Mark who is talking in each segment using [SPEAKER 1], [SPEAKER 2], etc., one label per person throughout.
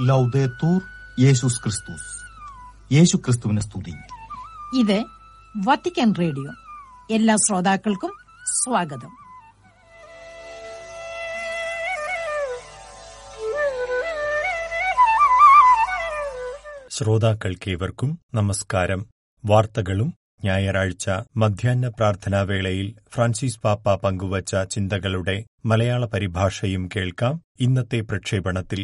[SPEAKER 1] ലൗദേത്തൂർ യേശുസ് ക്രിസ്തുസ് യേശു ക്രിസ്തുവിനെ സ്തുതി
[SPEAKER 2] ഇത് വത്തിക്കാൻ റേഡിയോ എല്ലാ ശ്രോതാക്കൾക്കും സ്വാഗതം
[SPEAKER 3] ശ്രോതാക്കൾക്കേവർക്കും നമസ്കാരം വാർത്തകളും ഞായറാഴ്ച മധ്യാഹ്ന പ്രാർത്ഥനാവേളയിൽ ഫ്രാൻസിസ് പാപ്പ പങ്കുവച്ച ചിന്തകളുടെ മലയാള പരിഭാഷയും കേൾക്കാം ഇന്നത്തെ പ്രക്ഷേപണത്തിൽ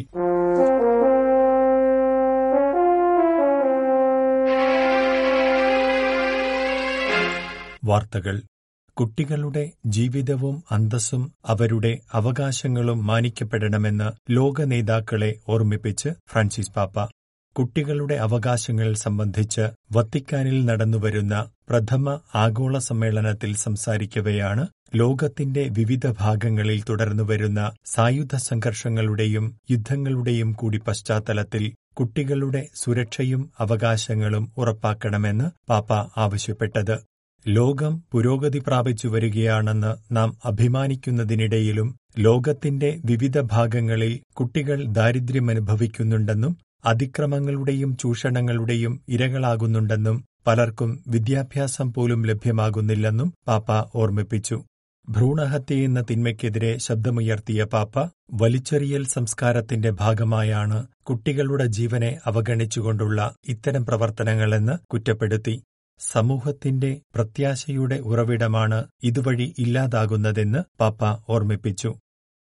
[SPEAKER 3] വാർത്തകൾ കുട്ടികളുടെ ജീവിതവും അന്തസ്സും അവരുടെ അവകാശങ്ങളും മാനിക്കപ്പെടണമെന്ന് ലോക നേതാക്കളെ ഓർമ്മിപ്പിച്ച് ഫ്രാൻസിസ് പാപ്പ കുട്ടികളുടെ അവകാശങ്ങൾ സംബന്ധിച്ച് വത്തിക്കാനിൽ നടന്നുവരുന്ന പ്രഥമ ആഗോള സമ്മേളനത്തിൽ സംസാരിക്കവെയാണ് ലോകത്തിന്റെ വിവിധ ഭാഗങ്ങളിൽ തുടർന്നുവരുന്ന സായുധ സംഘർഷങ്ങളുടെയും യുദ്ധങ്ങളുടെയും കൂടി പശ്ചാത്തലത്തിൽ കുട്ടികളുടെ സുരക്ഷയും അവകാശങ്ങളും ഉറപ്പാക്കണമെന്ന് പാപ്പ ആവശ്യപ്പെട്ടത് ലോകം പുരോഗതി പ്രാപിച്ചു വരികയാണെന്ന് നാം അഭിമാനിക്കുന്നതിനിടയിലും ലോകത്തിന്റെ വിവിധ ഭാഗങ്ങളിൽ കുട്ടികൾ ദാരിദ്ര്യമനുഭവിക്കുന്നുണ്ടെന്നും അതിക്രമങ്ങളുടെയും ചൂഷണങ്ങളുടെയും ഇരകളാകുന്നുണ്ടെന്നും പലർക്കും വിദ്യാഭ്യാസം പോലും ലഭ്യമാകുന്നില്ലെന്നും പാപ്പ ഓർമ്മിപ്പിച്ചു ഭ്രൂണഹത്യയെന്ന തിന്മയ്ക്കെതിരെ ശബ്ദമുയർത്തിയ പാപ്പ വലിച്ചെറിയൽ സംസ്കാരത്തിന്റെ ഭാഗമായാണ് കുട്ടികളുടെ ജീവനെ അവഗണിച്ചുകൊണ്ടുള്ള ഇത്തരം പ്രവർത്തനങ്ങളെന്ന് കുറ്റപ്പെടുത്തി സമൂഹത്തിന്റെ പ്രത്യാശയുടെ ഉറവിടമാണ് ഇതുവഴി ഇല്ലാതാകുന്നതെന്ന് പാപ്പ ഓർമ്മിപ്പിച്ചു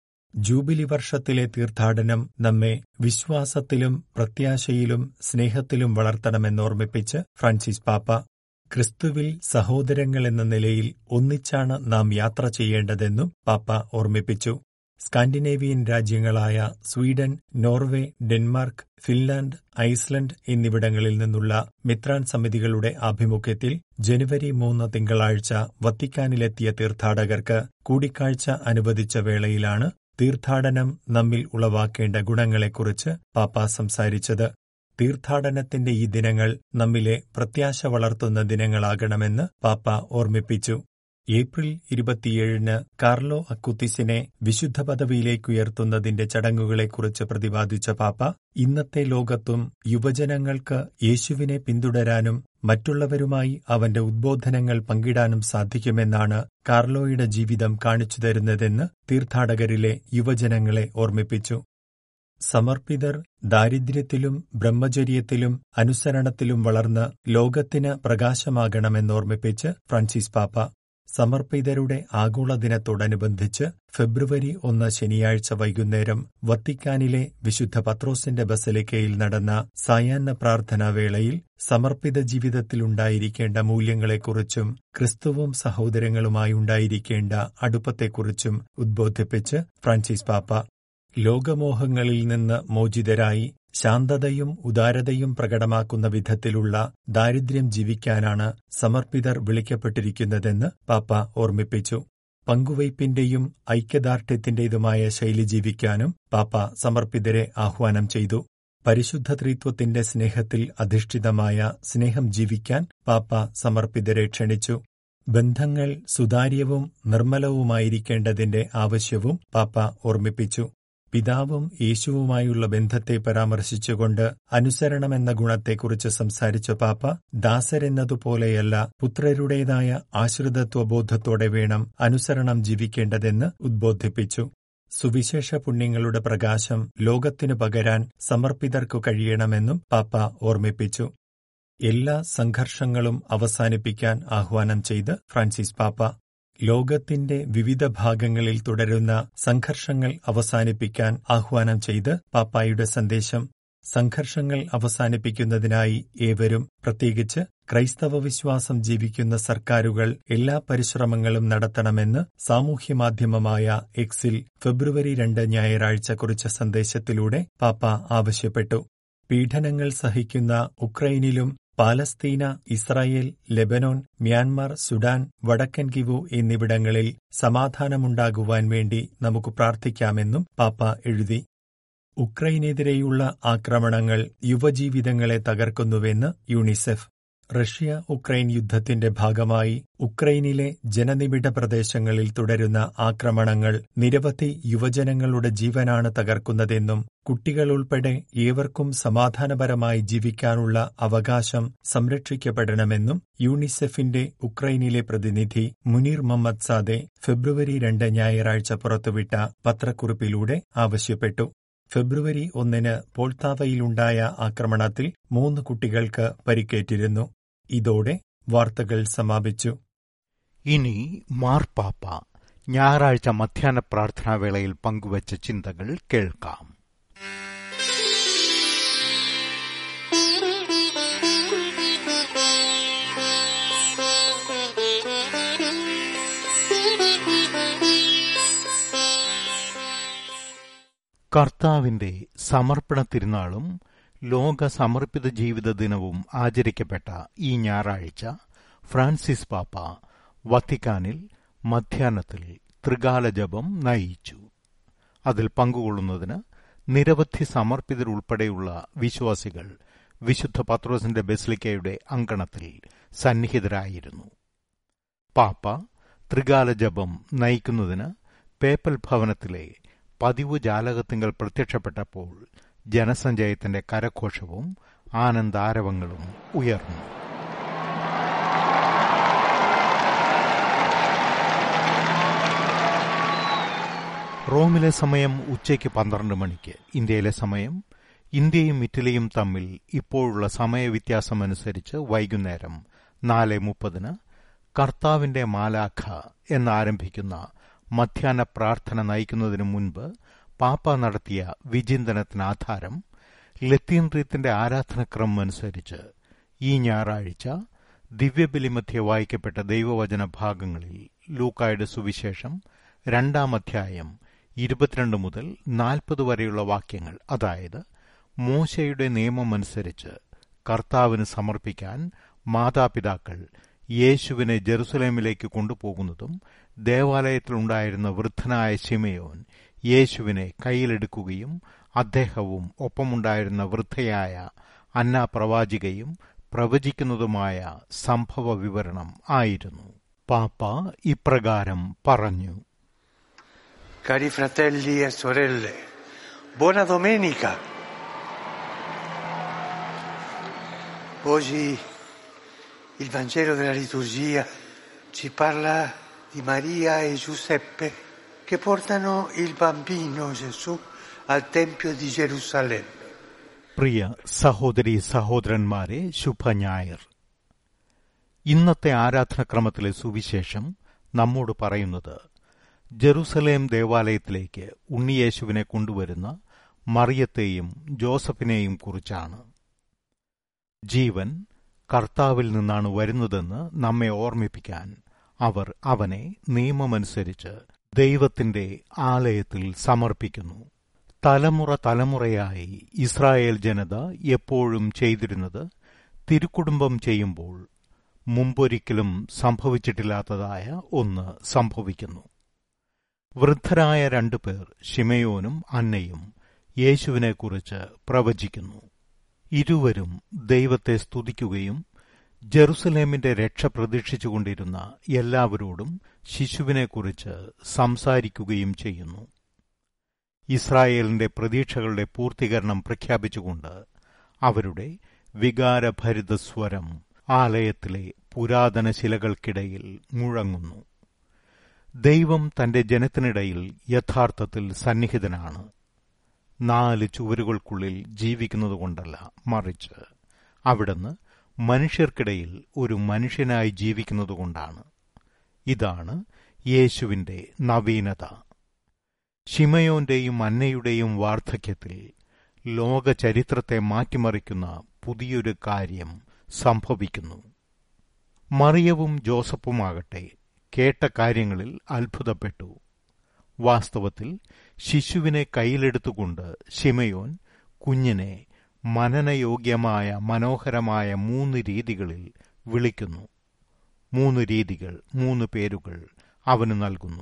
[SPEAKER 3] ജൂബിലി വർഷത്തിലെ തീർത്ഥാടനം നമ്മെ വിശ്വാസത്തിലും പ്രത്യാശയിലും സ്നേഹത്തിലും വളർത്തണമെന്നോർമ്മിപ്പിച്ച് ഫ്രാൻസിസ് പാപ്പ ക്രിസ്തുവിൽ സഹോദരങ്ങൾ എന്ന നിലയിൽ ഒന്നിച്ചാണ് നാം യാത്ര ചെയ്യേണ്ടതെന്നും പാപ്പ ഓർമ്മിപ്പിച്ചു സ്കാൻഡിനേവിയൻ രാജ്യങ്ങളായ Sweden Norway Denmark Finland Iceland എന്നിവിടങ്ങളിൽ നിന്നുള്ള മിത്രാൻ സമിതികളുടെ ആഭിമുഖ്യത്തിൽ ജനുവരി മൂന്ന് തിങ്കളാഴ്ച വത്തിക്കാനിലെത്തിയ തീർത്ഥാടകർക്ക് കൂടിക്കാഴ്ച അനുവദിച്ച വേളയിലാണ് തീർത്ഥാടനം നമ്മിൽ ഉളവാക്കേണ്ട ഗുണങ്ങളെക്കുറിച്ച് പാപ്പ സംസാരിച്ചത് തീർത്ഥാടനത്തിന്റെ ഈ ദിനങ്ങൾ നമ്മിലെ പ്രത്യാശ വളർത്തുന്ന ദിനങ്ങളാകണമെന്ന് പാപ്പ ഓർമ്മിപ്പിച്ചു ഏപ്രിൽ ഇരുപത്തിയേഴിന് കാർലോ അക്കുത്തിസിനെ വിശുദ്ധ പദവിയിലേക്കുയർത്തുന്നതിന്റെ ചടങ്ങുകളെക്കുറിച്ച് പ്രതിപാദിച്ച പാപ്പ ഇന്നത്തെ ലോകത്തും യുവജനങ്ങൾക്ക് യേശുവിനെ പിന്തുടരാനും മറ്റുള്ളവരുമായി അവന്റെ ഉദ്ബോധനങ്ങൾ പങ്കിടാനും സാധിക്കുമെന്നാണ് കാർലോയുടെ ജീവിതം കാണിച്ചു തരുന്നതെന്ന് തീർത്ഥാടകരിലെ യുവജനങ്ങളെ ഓർമ്മിപ്പിച്ചു സമർപ്പിതർ ദാരിദ്ര്യത്തിലും ബ്രഹ്മചര്യത്തിലും അനുസരണത്തിലും വളർന്ന് ലോകത്തിന് പ്രകാശമാകണമെന്നോർമ്മിപ്പിച്ച് ഫ്രാൻസിസ് പാപ്പ സമർപ്പിതരുടെ ആഗോള ദിനത്തോടനുബന്ധിച്ച് ഫെബ്രുവരി ഒന്ന് ശനിയാഴ്ച വൈകുന്നേരം വത്തിക്കാനിലെ വിശുദ്ധ പത്രോസിന്റെ ബസലിക്കയിൽ നടന്ന സായാഹ്ന പ്രാർത്ഥനാവേളയിൽ സമർപ്പിത ജീവിതത്തിലുണ്ടായിരിക്കേണ്ട മൂല്യങ്ങളെക്കുറിച്ചും ക്രിസ്തുവും സഹോദരങ്ങളുമായി ഉണ്ടായിരിക്കേണ്ട അടുപ്പത്തെക്കുറിച്ചും ഉദ്ബോധിപ്പിച്ച് ഫ്രാൻസിസ് പാപ്പ ലോകമോഹങ്ങളിൽ നിന്ന് മോചിതരായി ശാന്തതയും ഉദാരതയും പ്രകടമാക്കുന്ന വിധത്തിലുള്ള ദാരിദ്ര്യം ജീവിക്കാനാണ് സമർപ്പിതർ വിളിക്കപ്പെട്ടിരിക്കുന്നതെന്ന് പാപ്പ ഓർമ്മിപ്പിച്ചു പങ്കുവയ്പിന്റെയും ഐക്യദാർഢ്യത്തിന്റേതുമായ ശൈലി ജീവിക്കാനും പാപ്പ സമർപ്പിതരെ ആഹ്വാനം ചെയ്തു പരിശുദ്ധ ത്രിത്വത്തിന്റെ സ്നേഹത്തിൽ അധിഷ്ഠിതമായ സ്നേഹം ജീവിക്കാൻ പാപ്പ സമർപ്പിതരെ ക്ഷണിച്ചു ബന്ധങ്ങൾ സുതാര്യവും നിർമ്മലവുമായിരിക്കേണ്ടതിന്റെ ആവശ്യവും പാപ്പ ഓർമ്മിപ്പിച്ചു പിതാവും യേശുവുമായുള്ള ബന്ധത്തെ പരാമർശിച്ചുകൊണ്ട് അനുസരണമെന്ന ഗുണത്തെക്കുറിച്ച് സംസാരിച്ച പാപ്പ ദാസരെന്നതുപോലെയല്ല പുത്രരുടേതായ ആശ്രിതത്വബോധത്തോടെ വേണം അനുസരണം ജീവിക്കേണ്ടതെന്ന് ഉദ്ബോധിപ്പിച്ചു സുവിശേഷ പുണ്യങ്ങളുടെ പ്രകാശം ലോകത്തിനു പകരാൻ സമർപ്പിതർക്കു കഴിയണമെന്നും പാപ്പ ഓർമ്മിപ്പിച്ചു എല്ലാ സംഘർഷങ്ങളും അവസാനിപ്പിക്കാൻ ആഹ്വാനം ചെയ്ത് ഫ്രാൻസിസ് പാപ്പ ലോകത്തിന്റെ വിവിധ ഭാഗങ്ങളിൽ തുടരുന്ന സംഘർഷങ്ങൾ അവസാനിപ്പിക്കാൻ ആഹ്വാനം ചെയ്ത് പാപ്പായുടെ സന്ദേശം സംഘർഷങ്ങൾ അവസാനിപ്പിക്കുന്നതിനായി ഏവരും പ്രത്യേകിച്ച് ക്രൈസ്തവ വിശ്വാസം ജീവിക്കുന്ന സർക്കാരുകൾ എല്ലാ പരിശ്രമങ്ങളും നടത്തണമെന്ന് സാമൂഹ്യമാധ്യമമായ എക്സിൽ ഫെബ്രുവരി രണ്ട് ഞായറാഴ്ച കുറിച്ച സന്ദേശത്തിലൂടെ പാപ്പ ആവശ്യപ്പെട്ടു പീഡനങ്ങൾ സഹിക്കുന്ന ഉക്രൈനിലും പാലസ്തീന ഇസ്രായേൽ ലെബനോൻ മ്യാൻമാർ സുഡാൻ വടക്കൻ കിവു എന്നിവിടങ്ങളിൽ സമാധാനമുണ്ടാകുവാൻ വേണ്ടി നമുക്ക് പ്രാർത്ഥിക്കാമെന്നും പാപ്പ എഴുതി ഉക്രൈനെതിരെയുള്ള ആക്രമണങ്ങൾ യുവജീവിതങ്ങളെ തകർക്കുന്നുവെന്ന് യൂണിസെഫ് റഷ്യ ഉക്രൈൻ യുദ്ധത്തിന്റെ ഭാഗമായി ഉക്രൈനിലെ ജനനിബിഡ പ്രദേശങ്ങളിൽ തുടരുന്ന ആക്രമണങ്ങൾ നിരവധി യുവജനങ്ങളുടെ ജീവനാണ് തകർക്കുന്നതെന്നും കുട്ടികളുൾപ്പെടെ ഏവർക്കും സമാധാനപരമായി ജീവിക്കാനുള്ള അവകാശം സംരക്ഷിക്കപ്പെടണമെന്നും യൂണിസെഫിന്റെ ഉക്രൈനിലെ പ്രതിനിധി മുനീർ മുഹമ്മദ് സാദെ ഫെബ്രുവരി രണ്ട് ഞായറാഴ്ച പുറത്തുവിട്ട പത്രക്കുറിപ്പിലൂടെ ആവശ്യപ്പെട്ടു ഫെബ്രുവരി ഒന്നിന് പോൾത്താവയിലുണ്ടായ ആക്രമണത്തിൽ മൂന്ന് കുട്ടികൾക്ക് പരിക്കേറ്റിരുന്നു ഇതോടെ വാർത്തകൾ സമാപിച്ചു
[SPEAKER 4] ഇനി മാർപ്പാപ്പ ഞായറാഴ്ച മധ്യാഹ്ന പ്രാർത്ഥനാവേളയിൽ പങ്കുവച്ച ചിന്തകൾ കേൾക്കാം കർത്താവിന്റെ സമർപ്പണ തിരുനാളും ലോക സമർപ്പിത ജീവിത ദിനവും ആചരിക്കപ്പെട്ട ഈ ഞായറാഴ്ച ഫ്രാൻസിസ് പാപ്പ വത്തിക്കാനിൽ മധ്യാഹ്നത്തിൽ ത്രികാല ജപം നയിച്ചു അതിൽ പങ്കുകൊള്ളുന്നതിന് നിരവധി സമർപ്പിതരുൾപ്പെടെയുള്ള വിശ്വാസികൾ വിശുദ്ധ പത്രോസിന്റെ ബെസ്ലിക്കയുടെ അങ്കണത്തിൽ സന്നിഹിതരായിരുന്നു പാപ്പ ത്രികാല ജപം നയിക്കുന്നതിന് പേപ്പൽ ഭവനത്തിലെ പതിവ് ജാലകത്തിങ്കൽ പ്രത്യക്ഷപ്പെട്ടപ്പോൾ ജനസഞ്ചയത്തിന്റെ കരഘോഷവും ആനന്ദാരവങ്ങളും ഉയർന്നു റോമിലെ സമയം ഉച്ചയ്ക്ക് പന്ത്രണ്ട് മണിക്ക് ഇന്ത്യയിലെ സമയം ഇന്ത്യയും ഇറ്റലിയും തമ്മിൽ ഇപ്പോഴുള്ള സമയവ്യത്യാസമനുസരിച്ച് വൈകുന്നേരം നാല് മുപ്പതിന് കർത്താവിന്റെ മാലാഖ എന്നാരംഭിക്കുന്ന മധ്യാഹ്ന പ്രാർത്ഥന നയിക്കുന്നതിനു മുൻപ് പാപ്പ നടത്തിയ വിചിന്തനത്തിന് ആധാരം ലത്തീൻ റീത്തിന്റെ ആരാധനക്രമം അനുസരിച്ച് ഈ ഞായറാഴ്ച ദിവ്യബലിമധ്യ വായിക്കപ്പെട്ട ദൈവവചന ഭാഗങ്ങളിൽ ലൂക്കായുടെ സുവിശേഷം രണ്ടാം അധ്യായം ഇരുപത്തിരണ്ട് മുതൽ നാൽപ്പത് വരെയുള്ള വാക്യങ്ങൾ അതായത് മോശയുടെ നിയമമനുസരിച്ച് കർത്താവിന് സമർപ്പിക്കാൻ മാതാപിതാക്കൾ യേശുവിനെ ജെറുസലേമിലേക്ക് കൊണ്ടുപോകുന്നതും ദേവാലയത്തിലുണ്ടായിരുന്ന വൃദ്ധനായ ശിമയോൻ യേശുവിനെ കയ്യിലെടുക്കുകയും അദ്ദേഹവും ഒപ്പമുണ്ടായിരുന്ന വൃദ്ധയായ അന്ന പ്രവാചികയും പ്രവചിക്കുന്നതുമായ സംഭവ വിവരണം ആയിരുന്നു പാപ്പ ഇപ്രകാരം പറഞ്ഞു
[SPEAKER 5] Cari fratelli e sorelle, buona domenica. Oggi il Vangelo della liturgia ci parla di Maria e Giuseppe che portano il bambino Gesù al Tempio di Gerusalemme.
[SPEAKER 4] പ്രിയ സഹോദരി സഹോദരന്മാരെ ശുഭഞായർ ഇന്നത്തെ ആരാധനക്രമത്തിലെ സുവിശേഷം നമ്മോട് പറയുന്നത് ജെറുസലേം ദേവാലയത്തിലേക്ക് ഉണ്ണിയേശുവിനെ കൊണ്ടുവരുന്ന മറിയത്തെയും ജോസഫിനെയും കുറിച്ചാണ് ജീവൻ കർത്താവിൽ നിന്നാണ് വരുന്നതെന്ന് നമ്മെ ഓർമ്മിപ്പിക്കാൻ അവർ അവനെ നിയമമനുസരിച്ച് ദൈവത്തിന്റെ ആലയത്തിൽ സമർപ്പിക്കുന്നു തലമുറ തലമുറയായി ഇസ്രായേൽ ജനത എപ്പോഴും ചെയ്തിരുന്നത് തിരുക്കുടുംബം ചെയ്യുമ്പോൾ മുമ്പൊരിക്കലും സംഭവിച്ചിട്ടില്ലാത്തതായ ഒന്ന് സംഭവിക്കുന്നു വൃദ്ധരായ രണ്ടുപേർ ഷിമയോനും അന്നയും യേശുവിനെക്കുറിച്ച് പ്രവചിക്കുന്നു ഇരുവരും ദൈവത്തെ സ്തുതിക്കുകയും ജെറുസലേമിന്റെ രക്ഷ പ്രതീക്ഷിച്ചുകൊണ്ടിരുന്ന എല്ലാവരോടും ശിശുവിനെക്കുറിച്ച് സംസാരിക്കുകയും ചെയ്യുന്നു ഇസ്രായേലിന്റെ പ്രതീക്ഷകളുടെ പൂർത്തീകരണം പ്രഖ്യാപിച്ചുകൊണ്ട് അവരുടെ വികാരഭരിത സ്വരം ആലയത്തിലെ പുരാതന ശിലകൾക്കിടയിൽ മുഴങ്ങുന്നു ദൈവം തന്റെ ജനത്തിനിടയിൽ യഥാർത്ഥത്തിൽ സന്നിഹിതനാണ് നാല് ചുവരുകൾക്കുള്ളിൽ ജീവിക്കുന്നതുകൊണ്ടല്ല മറിച്ച് അവിടുന്ന് മനുഷ്യർക്കിടയിൽ ഒരു മനുഷ്യനായി ജീവിക്കുന്നതുകൊണ്ടാണ് ഇതാണ് യേശുവിന്റെ നവീനത ഷിമയോന്റെയും അന്നയുടെയും വാർദ്ധക്യത്തിൽ ലോക ചരിത്രത്തെ മാറ്റിമറിക്കുന്ന പുതിയൊരു കാര്യം സംഭവിക്കുന്നു മറിയവും ജോസഫുമാകട്ടെ കേട്ട കാര്യങ്ങളിൽ അത്ഭുതപ്പെട്ടു വാസ്തവത്തിൽ ശിശുവിനെ കയ്യിലെടുത്തുകൊണ്ട് ഷിമയോൻ കുഞ്ഞിനെ മനനയോഗ്യമായ മനോഹരമായ മൂന്ന് രീതികളിൽ വിളിക്കുന്നു മൂന്ന് രീതികൾ മൂന്ന് പേരുകൾ അവന് നൽകുന്നു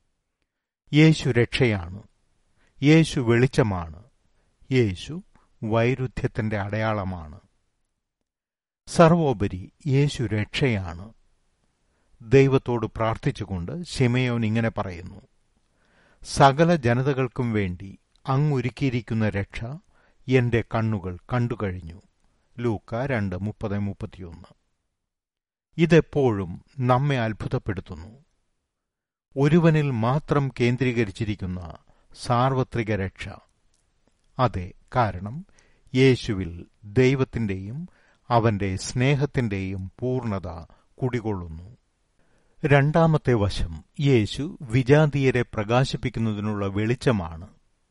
[SPEAKER 4] യേശു രക്ഷയാണ് യേശു വെളിച്ചമാണ് യേശു വൈരുദ്ധ്യത്തിന്റെ അടയാളമാണ് സർവോപരി യേശു രക്ഷയാണ് ദൈവത്തോട് പ്രാർത്ഥിച്ചുകൊണ്ട് ശിമയോൻ ഇങ്ങനെ പറയുന്നു സകല ജനതകൾക്കും വേണ്ടി അങ്ങൊരുക്കിയിരിക്കുന്ന രക്ഷ എന്റെ കണ്ണുകൾ കണ്ടുകഴിഞ്ഞു ലൂക്ക രണ്ട് മുപ്പത് മുപ്പത്തിയൊന്ന് ഇതെപ്പോഴും നമ്മെ അത്ഭുതപ്പെടുത്തുന്നു ഒരുവനിൽ മാത്രം കേന്ദ്രീകരിച്ചിരിക്കുന്ന സാർവത്രിക രക്ഷ അതെ കാരണം യേശുവിൽ ദൈവത്തിന്റെയും അവന്റെ സ്നേഹത്തിന്റെയും പൂർണത കുടികൊള്ളുന്നു രണ്ടാമത്തെ വശം യേശു വിജാതീയരെ പ്രകാശിപ്പിക്കുന്നതിനുള്ള വെളിച്ചമാണ്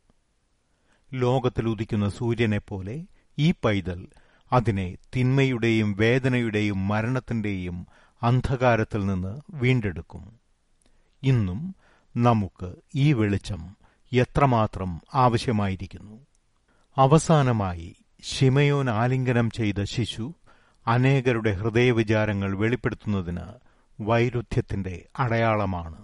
[SPEAKER 4] ലോകത്തിൽ ഉദിക്കുന്ന സൂര്യനെപ്പോലെ ഈ പൈതൽ അതിനെ തിന്മയുടെയും വേദനയുടെയും മരണത്തിന്റെയും അന്ധകാരത്തിൽ നിന്ന് വീണ്ടെടുക്കും ഇന്നും നമുക്ക് ഈ വെളിച്ചം എത്രമാത്രം ആവശ്യമായിരിക്കുന്നു അവസാനമായി ഷിമയോൻ ആലിംഗനം ചെയ്ത ശിശു അനേകരുടെ ഹൃദയവിചാരങ്ങൾ വെളിപ്പെടുത്തുന്നതിന് വൈരുദ്ധ്യത്തിന്റെ അടയാളമാണ്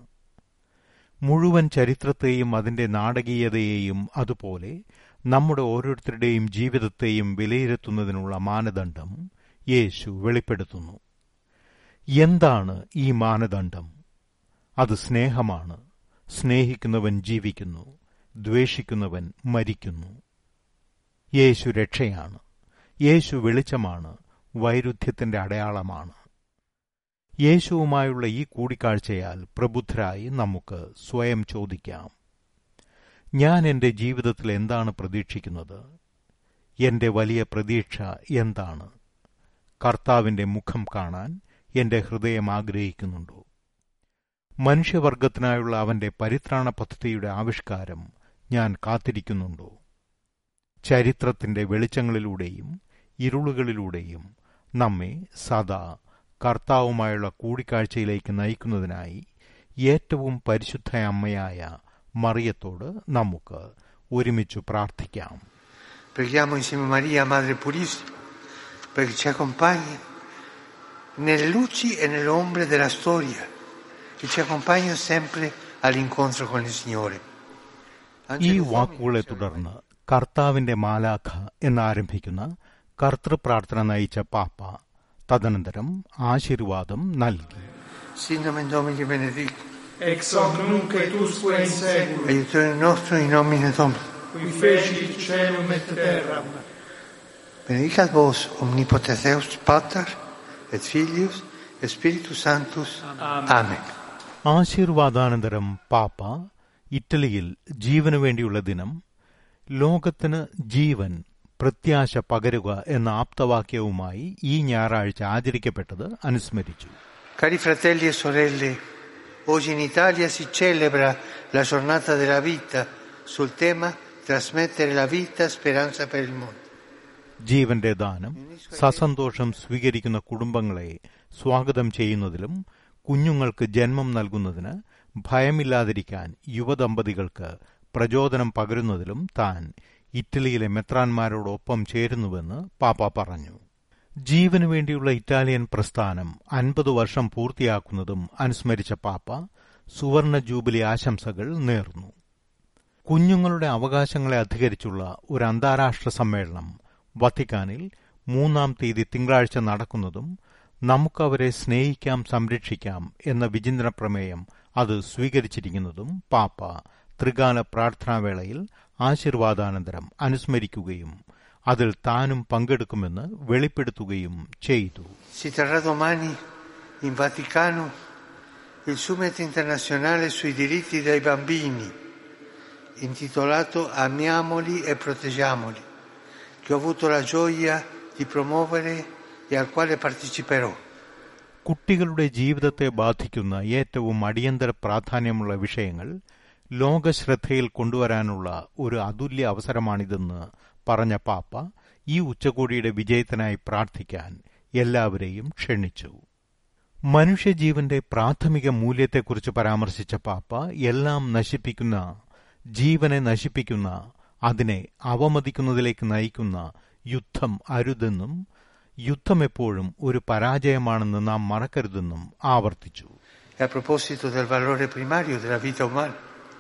[SPEAKER 4] മുഴുവൻ ചരിത്രത്തെയും അതിന്റെ നാടകീയതയെയും അതുപോലെ നമ്മുടെ ഓരോരുത്തരുടെയും ജീവിതത്തെയും വിലയിരുത്തുന്നതിനുള്ള മാനദണ്ഡം യേശു വെളിപ്പെടുത്തുന്നു എന്താണ് ഈ മാനദണ്ഡം അത് സ്നേഹമാണ് സ്നേഹിക്കുന്നവൻ ജീവിക്കുന്നു ദ്വേഷിക്കുന്നവൻ മരിക്കുന്നു യേശു രക്ഷയാണ് യേശു വെളിച്ചമാണ് വൈരുദ്ധ്യത്തിന്റെ അടയാളമാണ് യേശുവുമായുള്ള ഈ കൂടിക്കാഴ്ചയാൽ പ്രബുദ്ധരായി നമുക്ക് സ്വയം ചോദിക്കാം ഞാൻ എന്റെ ജീവിതത്തിൽ എന്താണ് പ്രതീക്ഷിക്കുന്നത് എന്റെ വലിയ പ്രതീക്ഷ എന്താണ് കർത്താവിന്റെ മുഖം കാണാൻ എന്റെ ഹൃദയം ആഗ്രഹിക്കുന്നുണ്ടോ മനുഷ്യവർഗത്തിനായുള്ള അവന്റെ പരിത്രാണ പദ്ധതിയുടെ ആവിഷ്കാരം ഞാൻ കാത്തിരിക്കുന്നുണ്ടോ ചരിത്രത്തിന്റെ വെളിച്ചങ്ങളിലൂടെയും ഇരുളുകളിലൂടെയും നമ്മെ സദാ കർത്താവുമായുള്ള കൂടിക്കാഴ്ചയിലേക്ക് നയിക്കുന്നതിനായി ഏറ്റവും പരിശുദ്ധ അമ്മയായ മറിയത്തോട് നമുക്ക് ഒരുമിച്ച് പ്രാർത്ഥിക്കാം
[SPEAKER 5] Preghiamo insieme a Maria, Madre Purissima, perché ci accompagni nelle luci e nelle ombre della storia, che ci accompagna sempre all'incontro con il Signore.
[SPEAKER 4] ഈ വാക്കുകളെ തുടർന്ന് കർത്താവിന്റെ മാലാഖ എന്നാരംഭിക്കുന്ന കർത്തൃപ്രാർത്ഥന നയിച്ച പാപ്പ തദനന്തരം ആശീർവാദം നൽകി
[SPEAKER 5] Sin nomen Domini benedictum,
[SPEAKER 6] ex hoc nunc et usque in seculum,
[SPEAKER 5] aiutorium nostrum in nomine Domini.
[SPEAKER 6] qui fecit celum et terram.
[SPEAKER 5] Benedicat vos omnipotens Deus, Pater, et Filius, et Spiritus Sanctus. Amen.
[SPEAKER 4] ആശീർവാദാനന്തരം പാപ്പ ഇറ്റലിയിൽ ജീവനു വേണ്ടിയുള്ള ദിനം ലോകത്തിന് ജീവൻ പ്രത്യാശ പകരുക എന്ന ആപ്തവാക്യവുമായി ഈ ഞായറാഴ്ച ആചരിക്കപ്പെട്ടത് അനുസ്മരിച്ചു
[SPEAKER 5] Cari fratelli e sorelle, oggi in Italia si celebra la giornata della vita sul tema trasmettere la vita, speranza per il mondo.
[SPEAKER 4] ജീവന്റെ ദാനം സസന്തോഷം സ്വീകരിക്കുന്ന കുടുംബങ്ങളെ സ്വാഗതം ചെയ്യുന്നതിലും കുഞ്ഞുങ്ങൾക്ക് ജന്മം നൽകുന്നതിന് ഭയമില്ലാതിരിക്കാൻ യുവദമ്പതികൾക്ക് പ്രചോദനം പകരുന്നതിലും താൻ ഇറ്റലിയിലെ മെത്രാന്മാരോടൊപ്പം ചേരുന്നുവെന്ന് പാപ്പ പറഞ്ഞു ജീവനു വേണ്ടിയുള്ള ഇറ്റാലിയൻ പ്രസ്ഥാനം അൻപത് വർഷം പൂർത്തിയാക്കുന്നതും അനുസ്മരിച്ച പാപ്പ സുവർണ ജൂബിലി ആശംസകൾ നേർന്നു കുഞ്ഞുങ്ങളുടെ അവകാശങ്ങളെ അധികരിച്ചുള്ള ഒരു അന്താരാഷ്ട്ര സമ്മേളനം വത്തിക്കാനിൽ മൂന്നാം തീയതി തിങ്കളാഴ്ച നടക്കുന്നതും നമുക്കവരെ സ്നേഹിക്കാം സംരക്ഷിക്കാം എന്ന വിചിന്തന പ്രമേയം അത് സ്വീകരിച്ചിരിക്കുന്നതും പാപ്പ ത്രികാല പ്രാർത്ഥനാവേളയിൽ ആശീർവാദാനന്തരം അനുസ്മരിക്കുകയും അതിൽ താനും പങ്കെടുക്കുമെന്ന് വെളിപ്പെടുത്തുകയും ചെയ്തു
[SPEAKER 5] Si terrà domani in Vaticano il Summit internazionale sui diritti dei bambini, intitolato Amiamoli e proteggiamoli, che ho avuto la gioia di promuovere e al quale parteciperò.
[SPEAKER 4] കുട്ടികളുടെ ജീവിതത്തെ ബാധിക്കുന്ന ഏറ്റവും അടിയന്തര പ്രാധാന്യമുള്ള വിഷയങ്ങൾ ലോകശ്രദ്ധയിൽ കൊണ്ടുവരാനുള്ള ഒരു അതുല്യ അവസരമാണിതെന്ന് പറഞ്ഞ പാപ്പ ഈ ഉച്ചകോടിയുടെ വിജയത്തിനായി പ്രാർത്ഥിക്കാൻ എല്ലാവരെയും ക്ഷണിച്ചു മനുഷ്യജീവന്റെ പ്രാഥമിക മൂല്യത്തെക്കുറിച്ച് പരാമർശിച്ച പാപ്പ എല്ലാം നശിപ്പിക്കുന്ന ജീവനെ നശിപ്പിക്കുന്ന അതിനെ അവമതിക്കുന്നതിലേക്ക് നയിക്കുന്ന യുദ്ധം അരുതെന്നും യുദ്ധം എപ്പോഴും ഒരു പരാജയമാണെന്ന് നാം മറക്കരുതെന്നും ആവർത്തിച്ചു
[SPEAKER 5] E a proposito del valore primario della vita umana,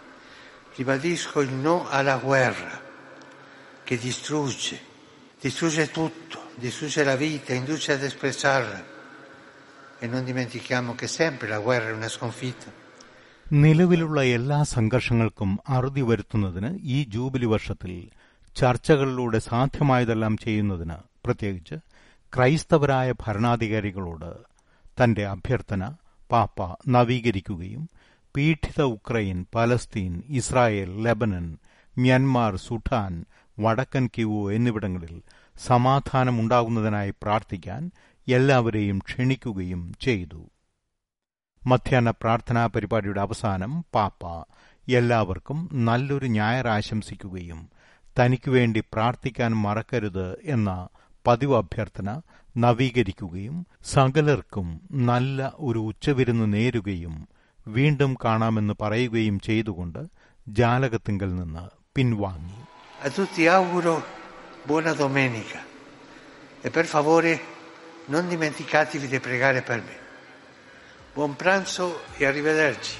[SPEAKER 5] ribadisco il no alla guerra che distrugge, distrugge tutto, Gesù c'è la vita, induce ad espressarla e non dimentichiamo che sempre la guerra è una sconfitta.
[SPEAKER 4] നിലവിലുള്ള എല്ലാ സംഘർഷങ്ങൾക്കും അറുതി വരുത്തുന്നതിന് ഈ jubilee വർഷത്തിൽ ചർച്ചകളിലൂടെ സാധ്യമായതെല്ലാം ചെയ്യുന്നതിന് പ്രത്യേകിച്ച് ക്രൈസ്തവരായ ഭരണാധികാരികളോട് തന്റെ അഭ്യർത്ഥന പാപ്പ നവീകരിക്കുകയും പീഡിത Ukraine Palestine Israel Lebanon Myanmar Sudan വടക്കൻ കിവു എന്നിവിടങ്ങളിൽ സമാധാനമുണ്ടാകുന്നതിനായി പ്രാർത്ഥിക്കാൻ എല്ലാവരെയും ക്ഷണിക്കുകയും ചെയ്തു മധ്യാഹ്ന പ്രാർത്ഥനാ പരിപാടിയുടെ അവസാനം പാപ്പ എല്ലാവർക്കും നല്ലൊരു ഞായർ ആശംസിക്കുകയും തനിക്കുവേണ്ടി പ്രാർത്ഥിക്കാൻ മറക്കരുത് എന്ന പതിവ് അഭ്യർത്ഥന നവീകരിക്കുകയും സകലർക്കും നല്ല ഒരു ഉച്ചവിരുന്ന് നേരുകയും വീണ്ടും കാണാമെന്ന് പറയുകയും ചെയ്തുകൊണ്ട് ജാലകത്തിങ്കൽ നിന്ന് പിൻവാങ്ങി
[SPEAKER 5] A tutti auguro buona domenica e per favore non dimenticatevi di pregare per me. Buon pranzo e arrivederci.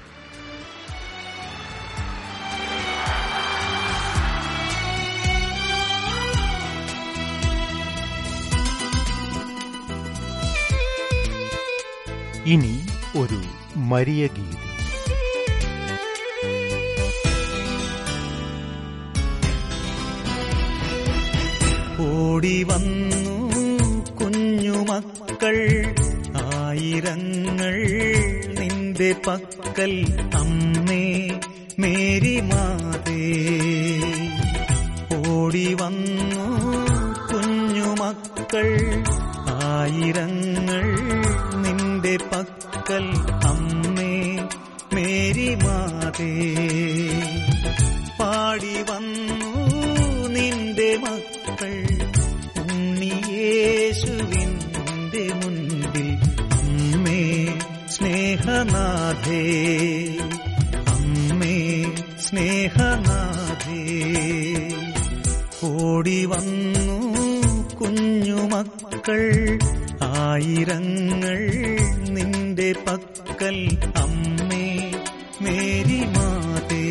[SPEAKER 4] ഇനി ഒരു മരിയ ഗീതി
[SPEAKER 7] ഓടി വന്നു കുഞ്ഞുമക്കൾ ആയിരങ്ങൾ നിന്റെ പക്കൽ അമ്മേ മേരി മാതേ ഓടി വന്നു കുഞ്ഞുമക്കൾ ആയിരങ്ങൾ നിന്റെ പക്കൽ അമ്മേ മേരി മാതേ പാടി വന്നു നിന്റെ മക്കൾ ഉണ്ണിയേശുവിന്റെ മുൻപിൽ അമ്മേ സ്നേഹനാഥേ അമ്മേ സ്നേഹനാഥേ ഓടി വന്നു കുഞ്ഞുമക്കൾ ആയിരങ്ങൾ നിന്റെ പക്കൽ അമ്മേ മേരി മാതേ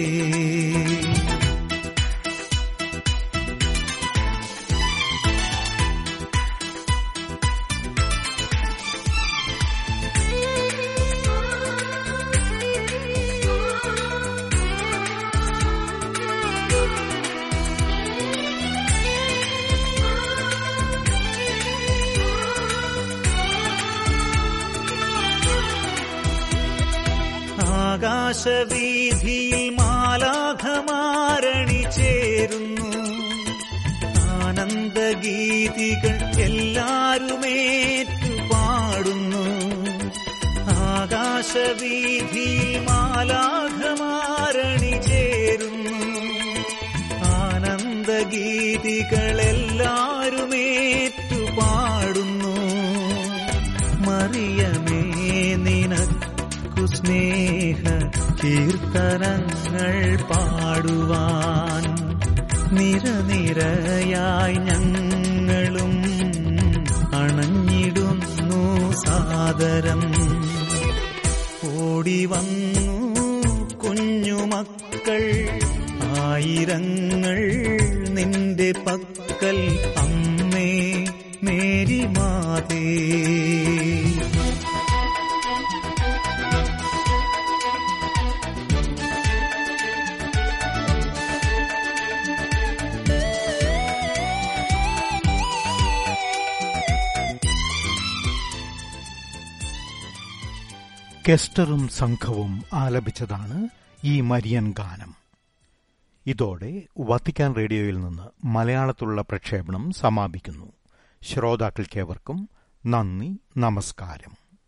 [SPEAKER 7] ആകാശവീതിയിൽ മാലാഖമാരണി ചേരുന്നു ആനന്ദഗീതികൾ എല്ലാരുമേറ്റു പാടുന്നു ആകാശവീതിയിൽ മാലാഖമാരണി ചേരുന്നു ആനന്ദഗീതികൾ എല്ലാരുമേറ്റു പാടുന്നു മറിയമേ നിനക്കു സ്നേഹ കീർത്തനങ്ങൾ പാടുവാൻ നിരനിരയായി ഞങ്ങളും അണഞ്ഞിടുന്നു സാദരം ഓടി വന്നു കുഞ്ഞുമക്കൾ ആയിരങ്ങൾ നിന്റെ പക്കൽ അമ്മേ മേരി മാതേ
[SPEAKER 4] കെസ്റ്ററും സംഘവും ആലപിച്ചതാണ് ഈ മരിയൻ ഗാനം ഇതോടെ വത്തിക്കാൻ റേഡിയോയിൽ നിന്ന് മലയാളത്തിലുള്ള പ്രക്ഷേപണം സമാപിക്കുന്നു ശ്രോതാക്കൾക്കേവർക്കും നന്ദി നമസ്കാരം